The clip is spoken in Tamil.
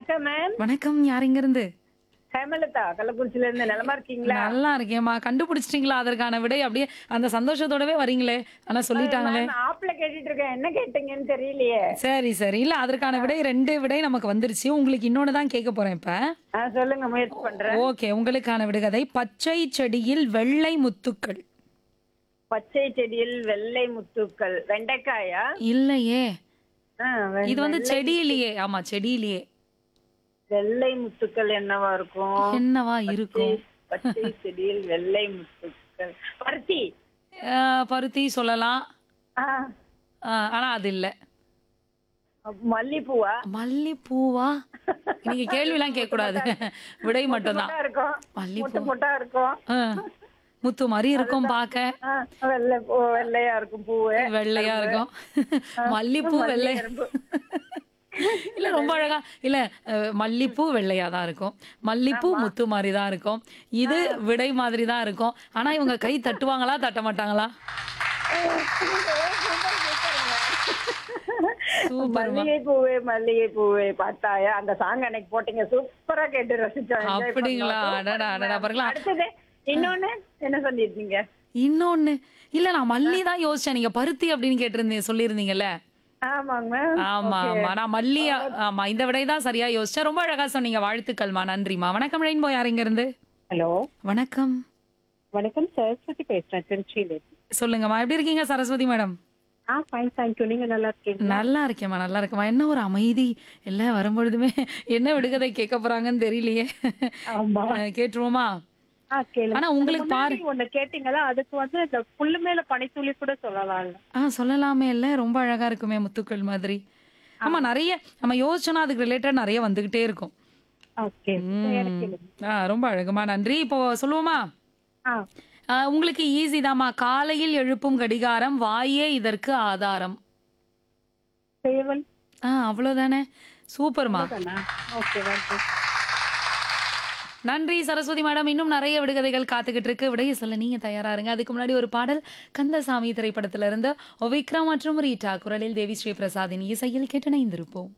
வணக்கம் மேம் வணக்கம் யார் இங்க இருந்து ஹேமலதா கள்ளக்குறிச்சில இருந்து நலமா இருக்கீங்களா நல்லா இருக்கேம்மா கண்டுபிடிச்சிட்டீங்களா அதற்கான விடை அப்படியே அந்த சந்தோஷத்தோடவே வரீங்களே ஆனா சொல்லிட்டாங்களே மேம் ஆப்ல கேட்டுட்டு இருக்கேன் என்ன கேட்டீங்கன்னு தெரியலையே சரி சரி இல்ல அதற்கான விடை ரெண்டு விடை நமக்கு வந்துருச்சு உங்களுக்கு இன்னொன்னு தான் கேட்க போறேன் இப்ப ஆ, சொல்லுங்க முயற்சி பண்றேன் ஓகே உங்களுக்கான விடுகதை பச்சை செடியில் வெள்ளை முத்துக்கள் பச்சை செடியில் வெள்ளை முத்துக்கள் வெண்டைக்காயா இல்லையே ஆ, வெ- இது வந்து செடியிலேயே ஆமா செடியிலேயே வெள்ளை முத்துக்கள் என்னவா இருக்கும் என்னவா இருக்கும் பச்சை செடியில் வெள்ளை முத்துக்கள் பருத்தி அஹ், பருத்தி சொல்லலாம் ஆ, அஹ், ஆனா அது இல்ல மல்லிப்பூவா மல்லிப்பூவா நீங்க கேள்விலாம் கேட்க கூடாது விடை மட்டும்தான் மொட்டா இருக்கும் மல்லிப்பூ முட்டு முட்டா இருக்கும் அஹ், முத்து மாதிரி இருக்கும் பார்க்க ஆ, வெள்ளை பூ வெள்ளையா இருக்கும் பூவு வெள்ளையா இருக்கும் மல்லிப்பூ வெள்ளை எறும்பு. இல்ல ரொம்ப அழகா இல்ல அஹ், மல்லிப்பூ வெள்ளையா தான் இருக்கும் மல்லிப்பூ முத்து மாதிரி தான் இருக்கும் இது விடை மாதிரி தான் இருக்கும் ஆனா இவங்க கை தட்டுவாங்களா தட்ட மாட்டாங்களா சூப்பர் மல்லிகை பூவே மல்லிகை பூவே பார்த்தாயா அந்த சாங் அன்னைக்கு போட்டீங்க சூப்பரா கேட்டு ரசிச்சோம் enjoy பண்ணோம். அப்படிங்களா அடடா அடடா பாருங்களா அடுத்தது இன்னொன்னு என்ன சொல்லிருந்தீங்க இன்னொன்னு இல்ல நான் மல்லி தான் யோசிச்சேன் நீங்க பருத்தி அப்படின்னு கேட்டிருந்தீங்க சொல்லியிருந்தீங்கல்ல ஆமாங்க மேம் ஆமா ஆமா நான் மல்லி ஆமா இந்த விடை தான் சரியா யோசிச்சேன் ரொம்ப அழகா சொன்னீங்க வாழ்த்துக்கள்மா நன்றிமா வணக்கம் ரெயின்போ யார் இங்க இருந்து ஹலோ வணக்கம் வணக்கம் சரஸ்வதி பேசுறேன் திருச்சியில சொல்லுங்கம்மா எப்படி இருக்கீங்க Saraswathi madam ah fine thank you நீங்க நல்லா இருக்கீங்க நல்லா இருக்கேம்மா நல்லா இருக்கேம்மா என்ன ஒரு அமைதி எல்லாம் வரும்பொழுதுமே என்ன விடுகதை கேட்க போறாங்கன்னு தெரியலையே ஆமா அஹ் கேட்டுருவோமா ஆ கேளு ஆனா உங்களுக்கு பாரு ஒண்ணு கேட்டீங்களா அதுக்கு வந்து இந்த புல்லு மேல பனித்துளி கூட சொல்லலாம்ல ஆ சொல்லலாமே இல்ல ரொம்ப அழகா இருக்குமே முத்துக்கள் மாதிரி ஆமா நிறைய நம்ம யோசிச்சோன்னா அதுக்கு ரிலேட்டட் நிறைய வந்துகிட்டே இருக்கும் ஓகே ம். ஆ ரொம்ப அழகுமா நன்றி இப்போ சொல்லுவோமா ஆ ஆ, உங்களுக்கு ஈஸி தாம்மா காலையில் எழுப்பும் கடிகாரம் வாயே இதற்கு ஆதாரம் சேவல் ஆ அவ்வளவுதானே சூப்பர்மா தானா ஓகே நன்றி நன்றி சரஸ்வதி மேடம் இன்னும் நிறைய விடுகதைகள் காத்துக்கிட்டு இருக்கு விடைய சொல்ல நீங்க தயாரா இருங்க அதுக்கு முன்னாடி ஒரு பாடல் கந்தசாமி திரைப்படத்துல இருந்து விக்ரம் மற்றும் ரீட்டா குரலில் தேவி ஸ்ரீ பிரசாதின் இசையில் கேட்டு இணைந்திருப்போம்